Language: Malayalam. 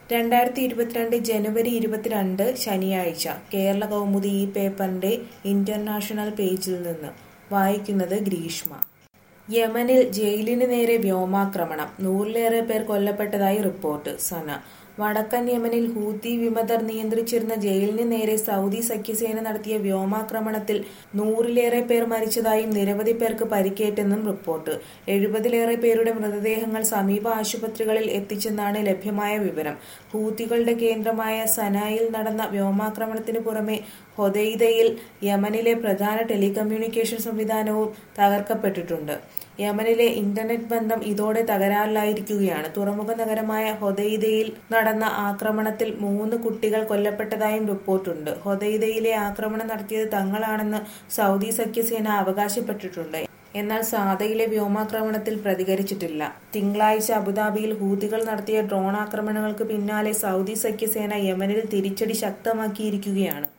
രണ്ടായിരത്തി ഇരുപത്തിരണ്ട് ജനുവരി ഇരുപത്തിരണ്ട് ശനിയാഴ്ച കേരള കൗമുദി ഈ പേപ്പറിന്റെ ഇന്റർനാഷണൽ പേജിൽ നിന്ന് വായിക്കുന്നത് ഗ്രീഷ്മ യമനിൽ ജയിലിന് നേരെ വ്യോമാക്രമണം നൂറിലേറെ പേർ കൊല്ലപ്പെട്ടതായി റിപ്പോർട്ട് സന വടക്കൻ യമനിൽ ഹൂത്തി വിമതർ നിയന്ത്രിച്ചിരുന്ന ജയിലിന് നേരെ സൗദി സഖ്യസേന നടത്തിയ വ്യോമാക്രമണത്തിൽ നൂറിലേറെ പേർ മരിച്ചതായും നിരവധി പേർക്ക് പരിക്കേറ്റെന്നും റിപ്പോർട്ട് എഴുപതിലേറെ പേരുടെ മൃതദേഹങ്ങൾ സമീപ ആശുപത്രികളിൽ എത്തിച്ചെന്നാണ് ലഭ്യമായ വിവരം ഹൂത്തികളുടെ കേന്ദ്രമായ സനായിൽ നടന്ന വ്യോമാക്രമണത്തിന് പുറമെ ഹൊദൈദയിൽ യമനിലെ പ്രധാന ടെലികമ്മ്യൂണിക്കേഷൻ സംവിധാനവും തകർക്കപ്പെട്ടിട്ടുണ്ട് യമനിലെ ഇന്റർനെറ്റ് ബന്ധം ഇതോടെ തകരാറിലായിരിക്കുകയാണ് തുറമുഖ നഗരമായ ഹൊദൈദയിൽ നടന്ന ആക്രമണത്തിൽ മൂന്ന് കുട്ടികൾ കൊല്ലപ്പെട്ടതായും റിപ്പോർട്ടുണ്ട് ഹൊദൈദയിലെ ആക്രമണം നടത്തിയത് തങ്ങളാണെന്ന് സൗദി സഖ്യസേന അവകാശപ്പെട്ടിട്ടുണ്ട് എന്നാൽ സാദയിലെ വ്യോമാക്രമണത്തിൽ പ്രതികരിച്ചിട്ടില്ല തിങ്കളാഴ്ച അബുദാബിയിൽ ഹൂതികൾ നടത്തിയ ഡ്രോൺ ആക്രമണങ്ങൾക്ക് പിന്നാലെ സൗദി സഖ്യസേന യമനിൽ തിരിച്ചടി ശക്തമാക്കിയിരിക്കുകയാണ്